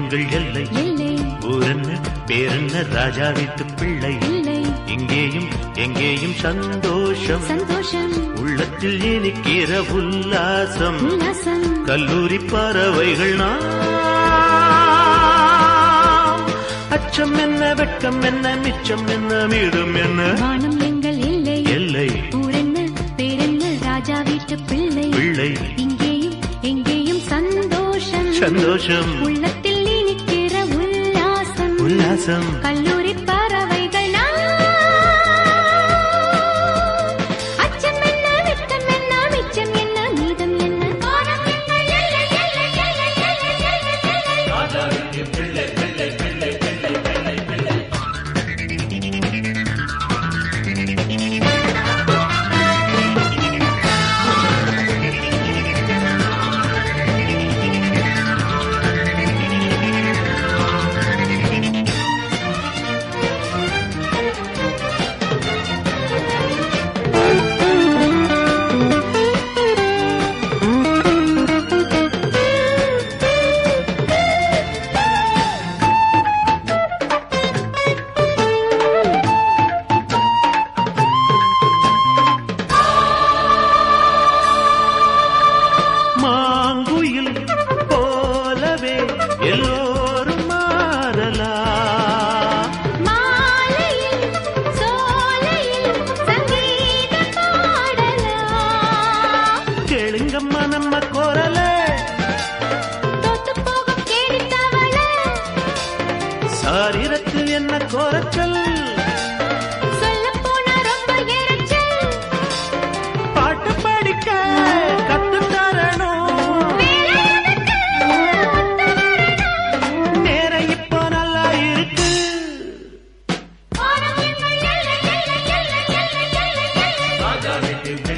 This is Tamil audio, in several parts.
எங்கள் எல்லை எல்லை ஊரென்ன பேரென்ன ராஜா வீட்டு பிள்ளை இல்லை இங்கேயும் எங்கேயும் சந்தோஷம் சந்தோஷம் உள்ளத்தில் இனிக்கிற உல்லாசம் உல்லாசம் கல்லூரி பறவைகள் நாம் அச்சம் என்ன வெட்கம் என்ன மிச்சம் என்ன மீதம் என்ன வானம் எங்கள் எல்லை எல்லை ஊரென்ன பேரென்ன ராஜா வீட்டு பிள்ளை பிள்ளை இங்கேயும் எங்கேயும் சந்தோஷம் சந்தோஷம் உள்ளத்தில் இனிக்கிற உல்லாசம் உல்லாசம் கல்லூரி பறவைகள் நாம். அச்சம் என்ன வெட்கம் என்ன மிச்சம் என்ன மீதம் என்ன வானம் எங்கள் எல்லை, எல்லை, எல்லை, எல்லை, எல்லை, எல்லை. மாங்குயில் போலவே எல்லோரும் மாறலாம் மாலையில் சோலையில் சங்கீதம் பாடலாம் கேளுங்கம்மா நம்ம குரலே தோத்துப் போகும் கேலித் தவளை. சாரீரத்தில் என்ன குறைச்சல் சொல்லப் போனா ரொம்ப இரைச்சல். பாட்டு படிக்க கத்து தரணும் நேரம் இப்போ நல்லா இருக்கு வானம் எங்கள் எல்லை, எல்லை, எல்லை, எல்லை, எல்லை, எல்லை.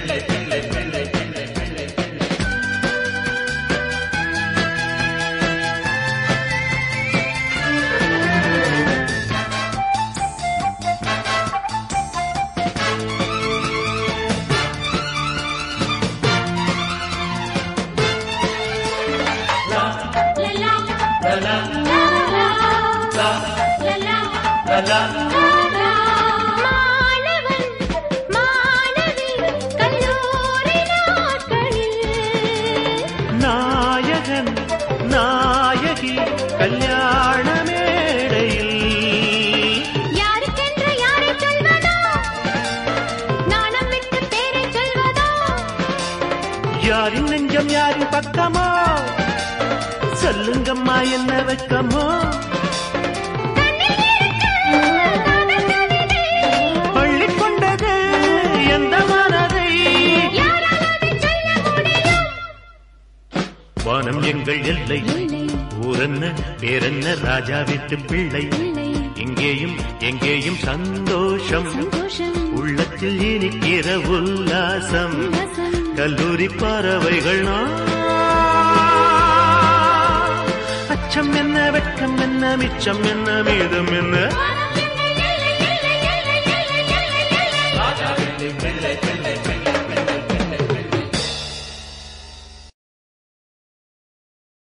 மாணவன் மாணவி கல்லூரி நாட்களில் நாயகன் நாயகி கல்யாண மேடையில் யாருக்கென்று யாரை சொல்வதோ நாணம் விட்டு பேரை சொல்வதோ யாரின் நெஞ்சம் யாரின் பக்கமோ சொல்லுங்கம்மா என்ன வெக்கமோ கண்ணில் இருக்க காதல் கவிதை பள்ளி கொண்டது எந்த மனதை யாரால் அதை சொல்ல முடியும் வானம் எங்கள் எல்லை இல்லை ஊரென்ன பேரென்ன ராஜா வீட்டு பிள்ளை இல்லை இங்கேயும் எங்கேயும் சந்தோஷம் சந்தோஷம் உள்ளத்தில் இனிக்கிற உல்லாசம் உல்லாசம் கல்லூரி பறவைகள் நாம். அச்சம் என்ன வெட்கம் என்ன மிச்சம் என்ன மீதம் என்ன